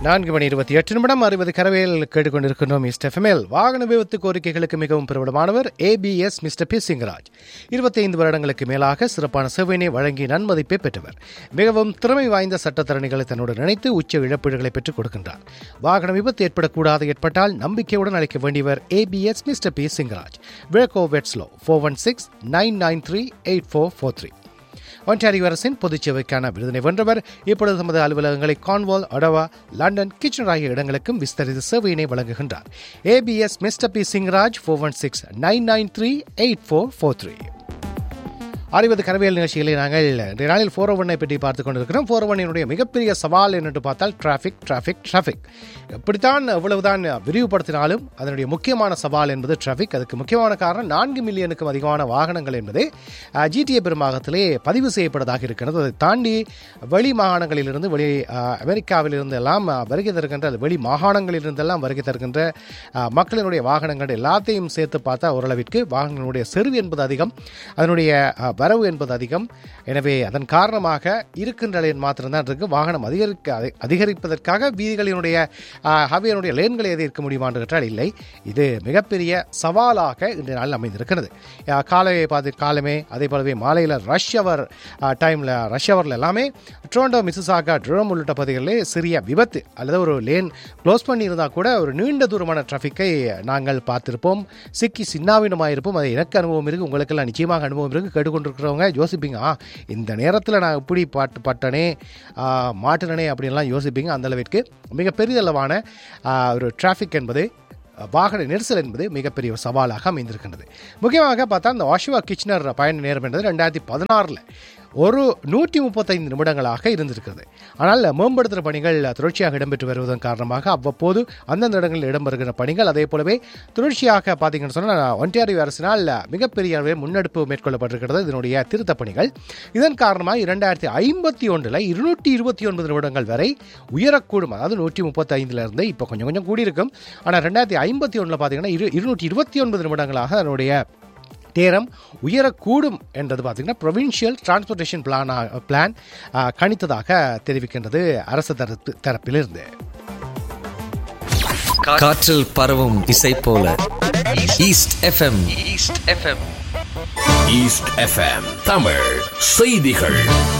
நான்கு மணி இருபத்தி எட்டு நிமிடம் அறுபது கரவேல் கேட்டுக்கொண்டிருக்கின்றோம் மிஸ்டர் எஃப்எம்எல் வாகன விபத்து கோரிக்கைகளுக்கு மிகவும் பிரபலமானவர் ஏபிஎஸ் மிஸ்டர் பி சிங்கராஜ் இருபத்தைந்து வருடங்களுக்கு மேலாக சிறப்பான சேவையினை வழங்கி நன்மதிப்பை பெற்றவர் மிகவும் திறமை வாய்ந்த சட்டத்தரணிகளை தன்னோடு நினைத்து உச்ச இழப்பீடுகளை பெற்றுக் கொடுக்கின்றார் வாகன விபத்து ஏற்படக்கூடாது ஏற்பட்டால் நம்பிக்கையுடன் அழைக்க வேண்டியவர் ஏபிஎஸ் மிஸ்டர் பி சிங்கராஜ் விழக்கோ வெட்ஸ்லோ four one six nine nine three eight four four three Ontario அரசின் பொதுச் சேவைக்கான விருதினை வென்றவர் இப்பொழுது தமது அலுவலகங்களை கான்வால் அடவா லண்டன் கிச்சன் ஆகிய இடங்களுக்கும் விஸ்தரித்த சேவையினை வழங்குகின்றார் ABS mister P Singraj four one six nine nine three eight four four three அறிவது கரவியல் நிகழ்ச்சிகளை நாங்கள் இன்றைய நாளில் ஃபோர் ஒன்னை பற்றி பார்த்து கொண்டிருக்கிறோம் ஃபோர் ஒன்னினுடைய மிகப்பெரிய சவால் என்று பார்த்தால் டிராஃபிக் டிராஃபிக் டிராஃபிக் எப்படித்தான் எவ்வளவுதான் விரிவுபடுத்தினாலும் அதனுடைய முக்கியமான சவால் என்பது டிராஃபிக் அதுக்கு முக்கியமான காரணம் நான்கு மில்லியனுக்கும் அதிகமான வாகனங்கள் என்பது ஜிடிஏ பெருமாகத்திலே பதிவு செய்யப்பட்டதாக இருக்கிறது அதை தாண்டி வெளி மாகாணங்களிலிருந்து வெளி அஹ், அமெரிக்காவிலிருந்து எல்லாம் அஹ், வருகை தருகின்ற அது வெளி மாகாணங்களிலிருந்தெல்லாம் வருகை தருகின்ற அஹ், மக்களினுடைய வாகனங்கள் எல்லாத்தையும் சேர்த்து பார்த்தா ஓரளவிற்கு வாகனங்களுடைய செறிவு என்பது அதிகம் அதனுடைய அஹ், வரவு என்பது அதிகம் எனவே அதன் காரணமாக இருக்கின்ற லேன் மாத்திரம்தான் இருக்கு வாகனம் அதிகரிக்க அதி- அதிகரிப்பதற்காக வீதிகளினுடைய ஹவேனுடைய லேன்களை எதிர்க்க முடியுமா என்று கேட்டால் இல்லை இது மிகப்பெரிய சவாலாக இன்றைய நாளில் அமைந்திருக்கிறது அஹ், காலை பார்த்து காலமே அதே போலவே மாலையில் ரஷ் அவர் டைமில் ரஷ் ஹவரில் எல்லாமே ட்ரோண்டோ மிசிசாகா ட்ரோம் உள்ளிட்ட பகுதிகளிலே சிறிய விபத்து அல்லது ஒரு லேன் க்ளோஸ் பண்ணியிருந்தால் கூட ஒரு நீண்ட தூரமான டிராஃபிக்கை நாங்கள் பார்த்திருப்போம் சிக்கி சின்னாவினமாக இருப்போம் அது எனக்கு அனுபவம் இருக்குது உங்களுக்கெல்லாம் நிச்சயமாக அனுபவம் இருக்குது கேட்டுக்கொண்டிருக்கிறவங்க யோசிப்பீங்க ஆ இந்த நேரத்தில் நான் இப்படி பாட்டு பட்டனே ஆ, மாட்டினனே அப்படின்லாம் யோசிப்பீங்க அந்த அளவிற்கு மிக பெரிதளவான ஆ, ஒரு டிராஃபிக் என்பது வாகன நெரிசல் என்பது மிகப்பெரிய ஒரு சவாலாக அமைந்திருக்கின்றது முக்கியமாக பார்த்தா இந்த வாஷுவா கிச்னர் பயண நேரம் என்பது ரெண்டாயிரத்தி பதினாறில் ஒரு நூற்றி முப்பத்தைந்து நிமிடங்களாக இருந்திருக்கிறது ஆனால் மேம்படுத்துகிற பணிகள் தொடர்ச்சியாக இடம்பெற்று வருவதன் காரணமாக அவ்வப்போது அந்தந்த இடங்களில் இடம்பெறுகிற பணிகள் அதே போலவே தொடர்ச்சியாக பார்த்தீங்கன்னு சொன்னால் ஒன்டாரியோ அரசினால் மிகப்பெரிய அளவில் முன்னெடுப்பு மேற்கொள்ளப்பட்டிருக்கிறது இதனுடைய திருத்தப் பணிகள் இதன் காரணமாக இரண்டாயிரத்தி ஐம்பத்தி ஒன்றில் இருநூற்றி இருபத்தி ஒன்பது நிமிடங்கள் வரை உயரக்கூடும் அதாவது நூற்றி முப்பத்தைந்துல இருந்து இப்போ கொஞ்சம் கொஞ்சம் கூடியிருக்கும் ஆனால் ரெண்டாயிரத்தி ஐம்பத்தி ஒன்றில் பார்த்தீங்கன்னா இரு இருநூற்றி இருபத்தி ஒன்பது நிமிடங்களாக அதனுடைய நேரம் உயரக்கூடும் என்றது பார்த்தீங்கன்னா ப்ரொவின்ஷியல் டிரான்ஸ்போர்ட்டேஷன் பிளான் பிளான் கணித்ததாக தெரிவிக்கின்றது அரசு தரப்பு தரப்பிலிருந்து காற்றில் பரவும் இசை போல east FM east FM east FM Tamil செய்திகள்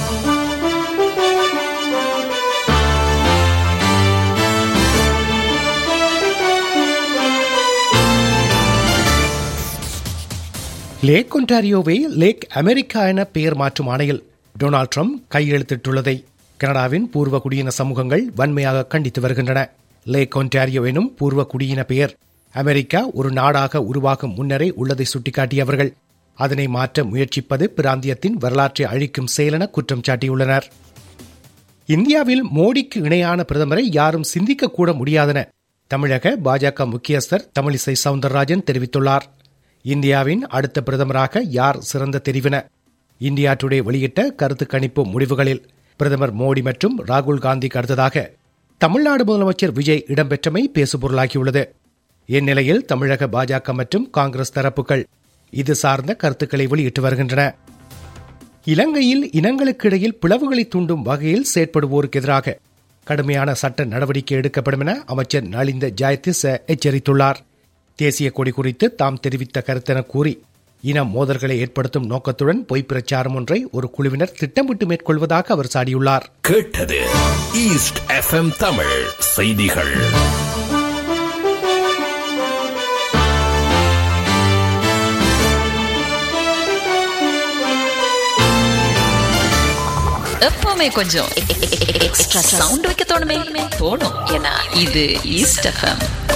லேக் ஒன்டாரியோவை லேக் அமெரிக்கா என பெயர் மாற்றும் ஆணையில் டொனால்ட் ட்ரம்ப் கையெழுத்திட்டுள்ளதை கனடாவின் பூர்வ குடியின சமூகங்கள் வன்மையாக கண்டித்து வருகின்றன லேக் ஒன்டாரியோ எனும் பூர்வ குடியின பெயர் அமெரிக்கா ஒரு நாடாக உருவாகும் முன்னரே உள்ளதை சுட்டிக்காட்டியவர்கள் அதனை மாற்ற முயற்சிப்பது பிராந்தியத்தின் வரலாற்றை அழிக்கும் செயலென குற்றம் சாட்டியுள்ளனர் இந்தியாவில் மோடிக்கு இணையான பிரதமரை யாரும் சிந்திக்க கூட முடியாதென தமிழக பாஜக முக்கியஸ்தர் தமிழிசை சவுந்தரராஜன் தெரிவித்துள்ளார் இந்தியாவின் அடுத்த பிரதமராக யார் சிறந்த தெரிவின இந்தியா டுடே வெளியிட்ட கருத்து கணிப்பு முடிவுகளில் பிரதமர் மோடி மற்றும் ராகுல் காந்திக்கு அடுத்ததாக தமிழ்நாடு முதலமைச்சர் விஜய் இடம்பெற்றமை பேசுபொருளாகியுள்ளது இந்நிலையில் தமிழக பாஜக மற்றும் காங்கிரஸ் தரப்புகள் இது சார்ந்த கருத்துக்களை வெளியிட்டு வருகின்றன இலங்கையில் இனங்களுக்கு இடையில் பிளவுகளை தூண்டும் வகையில் செயற்படுவோருக்கு எதிராக கடுமையான சட்ட நடவடிக்கை எடுக்கப்படும் என அமைச்சர் நலிந்த ஜாயதிச எச்சரித்துள்ளார் தேசிய கொடி குறித்து தாம் தெரிவித்த கருத்தென கூறி இன மோதல்களை ஏற்படுத்தும் நோக்கத்துடன் பொய்ப் பிரச்சாரம் ஒன்றை ஒரு குழுவினர் திட்டமிட்டு மேற்கொள்வதாக அவர் சாடியுள்ளார் கேட்டது ஈஸ்ட் எஃப்எம் தமிழ் செய்திகள் எப்பவுமே கொஞ்சம் எக்ஸ்ட்ரா சவுண்ட் வைக்க தோணுமே தோணும் ஏன்னா இது ஈஸ்ட் எஃப்எம்